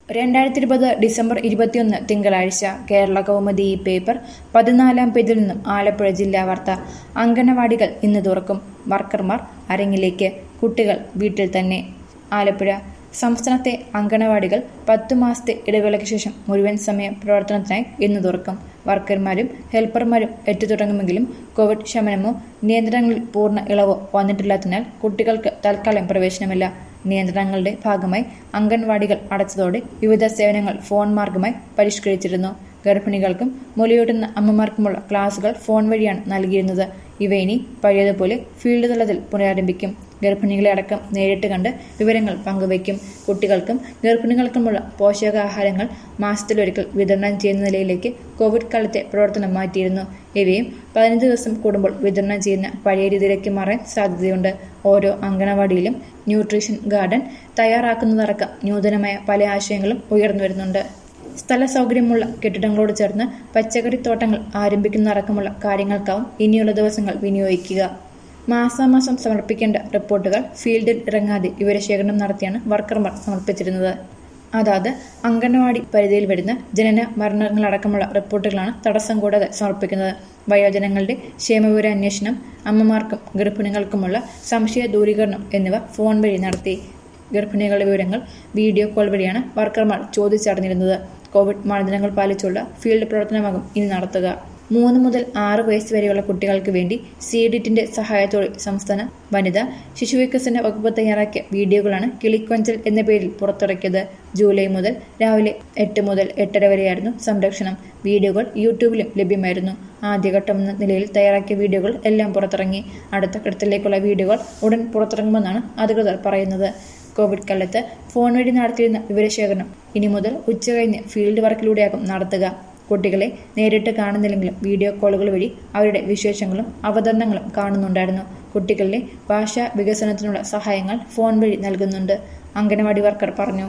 രണ്ടായിരത്തി ഇരുപത് ഡിസംബർ ഇരുപത്തിയൊന്ന് തിങ്കളാഴ്ച കേരള കൗമുദി ഈ പേപ്പർ പതിനാലാം പേജിൽ നിന്നും ആലപ്പുഴ ജില്ലാ വാർത്ത അംഗനവാടികൾ ഇന്ന് തുറക്കും വർക്കർമാർ അരങ്ങിലേക്ക് കുട്ടികൾ വീട്ടിൽ തന്നെ ആലപ്പുഴ സംസ്ഥാനത്തെ അംഗനവാടികൾ പത്തു മാസത്തെ ഇടവേളയ്ക്ക് ശേഷം മുഴുവൻ സമയ പ്രവർത്തനത്തിനായി ഇന്ന് തുറക്കും വർക്കർമാരും ഹെൽപ്പർമാരും എത്തിത്തുടങ്ങുമെങ്കിലും കോവിഡ് ശമനമോ നിയന്ത്രണങ്ങളിൽ പൂർണ്ണ ഇളവോ വന്നിട്ടില്ലാത്തതിനാൽ കുട്ടികൾക്ക് തൽക്കാലം പ്രവേശനമില്ല നിയന്ത്രണങ്ങളുടെ ഭാഗമായി അംഗൻവാടികൾ അടച്ചതോടെ വിവിധ സേവനങ്ങൾ ഫോൺ മാർഗമായി പരിഷ്കരിച്ചിരുന്നു ഗർഭിണികൾക്കും മുലയൂട്ടുന്ന അമ്മമാർക്കുമുള്ള ക്ലാസുകൾ ഫോൺ വഴിയാണ് നൽകിയിരുന്നത് ഇവ ഇനി പഴയതുപോലെ ഫീൽഡ് തലത്തിൽ പുനരാരംഭിക്കും ഗർഭിണികളെ അടക്കം നേരിട്ട് കണ്ട് വിവരങ്ങൾ പങ്കുവയ്ക്കും കുട്ടികൾക്കും ഗർഭിണികൾക്കുമുള്ള പോഷകാഹാരങ്ങൾ മാസത്തിലൊരിക്കൽ വിതരണം ചെയ്യുന്ന നിലയിലേക്ക് കോവിഡ് കാലത്തെ പ്രവർത്തനം മാറ്റിയിരുന്നു ഇവയും പതിനഞ്ച് ദിവസം കൂടുമ്പോൾ വിതരണം ചെയ്യുന്ന പഴയ രീതിയിലേക്ക് മാറാൻ സാധ്യതയുണ്ട് ഓരോ അംഗനവാടിയിലും ന്യൂട്രീഷൻ ഗാർഡൻ തയ്യാറാക്കുന്നതടക്കം നൂതനമായ പല ആശയങ്ങളും ഉയർന്നു വരുന്നുണ്ട് സ്ഥല സൗകര്യമുള്ള കെട്ടിടങ്ങളോട് ചേർന്ന് പച്ചക്കറിത്തോട്ടങ്ങൾ ആരംഭിക്കുന്നതടക്കമുള്ള കാര്യങ്ങൾക്കാവും ഇനിയുള്ള ദിവസങ്ങൾ വിനിയോഗിക്കുക മാസാമാസം സമർപ്പിക്കേണ്ട റിപ്പോർട്ടുകൾ ഫീൽഡിൽ ഇറങ്ങാതെ വിവരശേഖരണം നടത്തിയാണ് വർക്കർമാർ സമർപ്പിച്ചിരുന്നത് അതാത് അംഗനവാടി പരിധിയിൽ വരുന്ന ജനന മരണങ്ങളടക്കമുള്ള റിപ്പോർട്ടുകളാണ് തടസ്സം കൂടാതെ സമർപ്പിക്കുന്നത് വയോജനങ്ങളുടെ ക്ഷേമവിവര അന്വേഷണം അമ്മമാർക്കും ഗർഭിണികൾക്കുമുള്ള സംശയ ദൂരീകരണം എന്നിവ ഫോൺ വഴി നടത്തി ഗർഭിണികളുടെ വിവരങ്ങൾ വീഡിയോ കോൾ വഴിയാണ് വർക്കർമാർ ചോദിച്ചറിഞ്ഞിരുന്നത് കോവിഡ് മാനദണ്ഡങ്ങൾ പാലിച്ചുള്ള ഫീൽഡ് പ്രവർത്തനമാകും ഇനി നടത്തുക മൂന്ന് മുതൽ ആറ് വയസ്സ് വരെയുള്ള കുട്ടികൾക്ക് വേണ്ടി സി ഡിറ്റിന്റെ സഹായത്തോടെ സംസ്ഥാന വനിതാ ശിശുവികസന വകുപ്പ് തയ്യാറാക്കിയ വീഡിയോകളാണ് കിളിക്കൊഞ്ചൽ എന്ന പേരിൽ പുറത്തിറക്കിയത് ജൂലൈ മുതൽ രാവിലെ എട്ട് മുതൽ എട്ടര വരെയായിരുന്നു സംരക്ഷണം വീഡിയോകൾ യൂട്യൂബിലും ലഭ്യമായിരുന്നു ആദ്യഘട്ടം എന്ന നിലയിൽ തയ്യാറാക്കിയ വീഡിയോകൾ എല്ലാം പുറത്തിറങ്ങി അടുത്ത ഘട്ടത്തിലേക്കുള്ള വീഡിയോകൾ ഉടൻ പുറത്തിറങ്ങുമെന്നാണ് അധികൃതർ പറയുന്നത് കോവിഡ് കാലത്ത് ഫോൺ വഴി നടത്തിയിരുന്ന വിവരശേഖരണം ഇനി മുതൽ ഉച്ചകഴിഞ്ഞ് ഫീൽഡ് വർക്കിലൂടെയാകും നടത്തുക കുട്ടികളെ നേരിട്ട് കാണുന്നില്ലെങ്കിലും വീഡിയോ കോളുകൾ വഴി അവരുടെ വിശേഷങ്ങളും അവതരണങ്ങളും കാണുന്നുണ്ടായിരുന്നു കുട്ടികളുടെ ഭാഷാ വികസനത്തിനുള്ള സഹായങ്ങൾ ഫോൺ വഴി നൽകുന്നുണ്ട് അംഗനവാടി വർക്കർ പറഞ്ഞു